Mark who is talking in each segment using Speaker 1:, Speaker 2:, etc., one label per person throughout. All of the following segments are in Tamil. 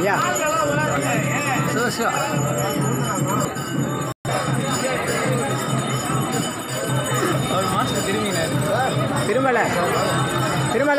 Speaker 1: ஐயா சிவ சிவா
Speaker 2: அவர் மாஸ்டர் திரும்பினார்
Speaker 1: திருமல திருமல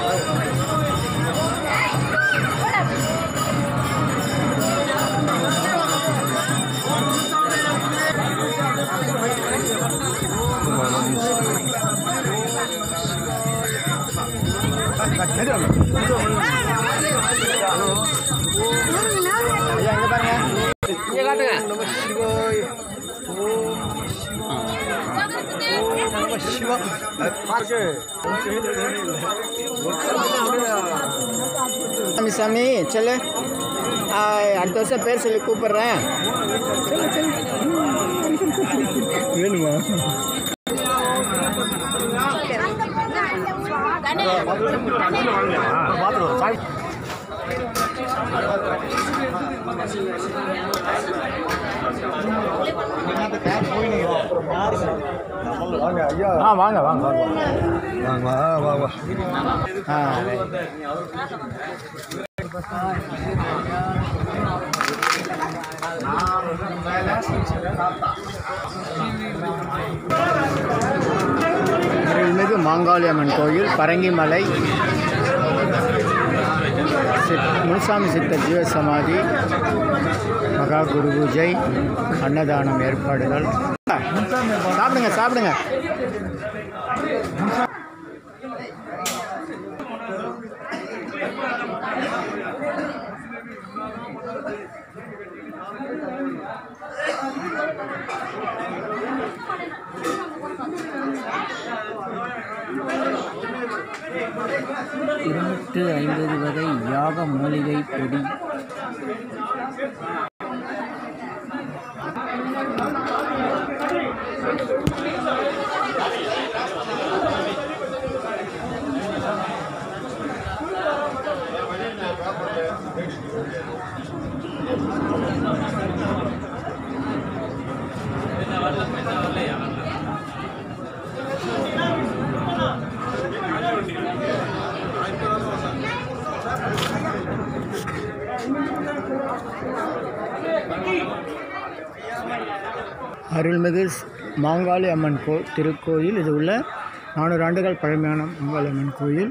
Speaker 1: ஐயா இங்க பாருங்க
Speaker 2: இங்கே காட்டுங்க
Speaker 1: சாமி சாமி சொல்லு ஆ, அடுத்த வருஷம் பேர் சொல்லி கூப்பிடுறேன் சொல்லு சொல்லு வேணுமா ஆ வாங்க வாங்க வாங்க ஆ அருள்மிகு மாங்காளியம்மன் கோயில் பரங்கிமலை சித் முனுசாமி சித்தர் ஜீவசமாதி மகா குரு பூஜை அன்னதானம் ஏற்பாடுகள் சாப்பிடுங்க சாப்பிடுங்க இருநூற்று ஐம்பது வகை யாக மூலிகை பொடி அருள்மிகு ஸ்- மாங்காளி அம்மன் கோ திருக்கோயில் இது உள்ள நானூறு ஆண்டுகள் பழமையான மாங்காளி அம்மன் கோயில்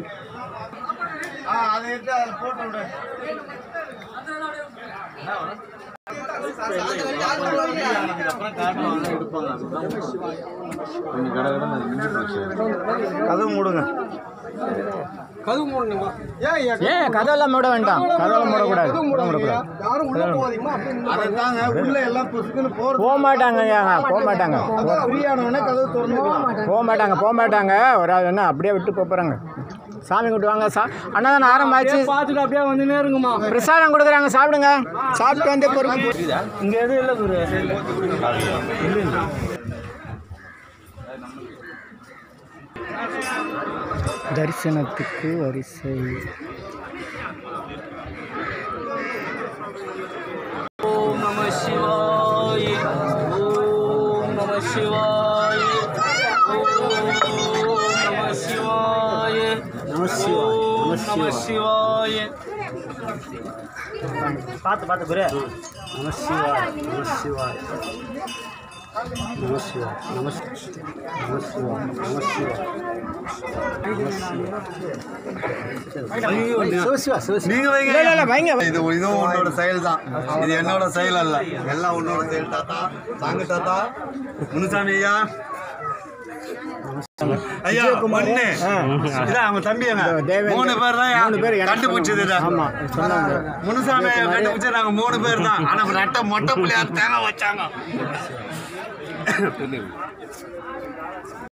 Speaker 3: கதவு மூடுங்க
Speaker 2: கதவு மூடணுமா
Speaker 1: ஏன் கதவெல்லாம் மூட வேண்டாம் கதவெல்லாம் மூடக்கூடாது கதவு மூடக்கூடாது
Speaker 3: யாரும் உள்ள போகாதீங்கம்மா அதாங்க உள்ள எல்லாம் பொசுக்குன்னு போறது
Speaker 1: போக மாட்டாங்க ஐயாங்க போக மாட்டாங்க
Speaker 3: ஃப்ரீயானவொடனே கதவு திறந்துக்கலாம்
Speaker 1: போக மாட்டாங்க போக மாட்டாங்க ஒரு ஆள் என்ன அப்படியே விட்டு போப் போகிறாங்க சாமி கும்பிட்டு வாங்க சா அன்னதானம் ஆரம்பாச்சு
Speaker 2: பார்த்துட்டு அப்படியே வந்து நேருங்கம்மா
Speaker 1: பிரசாதம் கொடுக்குறாங்க சாப்பிடுங்க சாப்பிட்டு வந்து பொறுப்பு
Speaker 2: இங்க எதுவும் இல்லை குரு
Speaker 1: தரிசனத்துக்கு வரிசை
Speaker 2: ஓம் நம சிவாய ஓம் நம சிவாய ஓம் நம சிவாய ஓம் நம சிவாய
Speaker 3: பார்த்து பார்த்து குரு நம சிவாய் நம சிவாய் நம சிவாய் நம நம சிவாய் நம சிவாய் சிவசிவா சிவசிவா
Speaker 4: நீங்க வைங்க
Speaker 1: இல்ல, இல்ல, இல்ல, வைங்க.
Speaker 4: இது இதுவும் உன்னோட செயல் தான் இது என்னோட செயல் அல்ல எல்லாம் உன்னோட செயல் தாத்தா தாங்க தாத்தா முனுசாமி ஐயா ஐயா மண்ணு இதான் அவங்க தம்பிங்க
Speaker 1: தேவேந்திர-
Speaker 4: மூணு பேர் தான்
Speaker 1: மூணு பேர் எனக்கு
Speaker 4: கண்டுபிடிச்சது இதை.
Speaker 1: ஆமா சொன்னாங்க
Speaker 4: முனுசாமி ஐயா கண்டுபிடிச்சது நாங்க மூணு பேர் தான் ஆனா ரெட்டை மொட்டை புள்ளியா தேங்காய் வச்சாங்க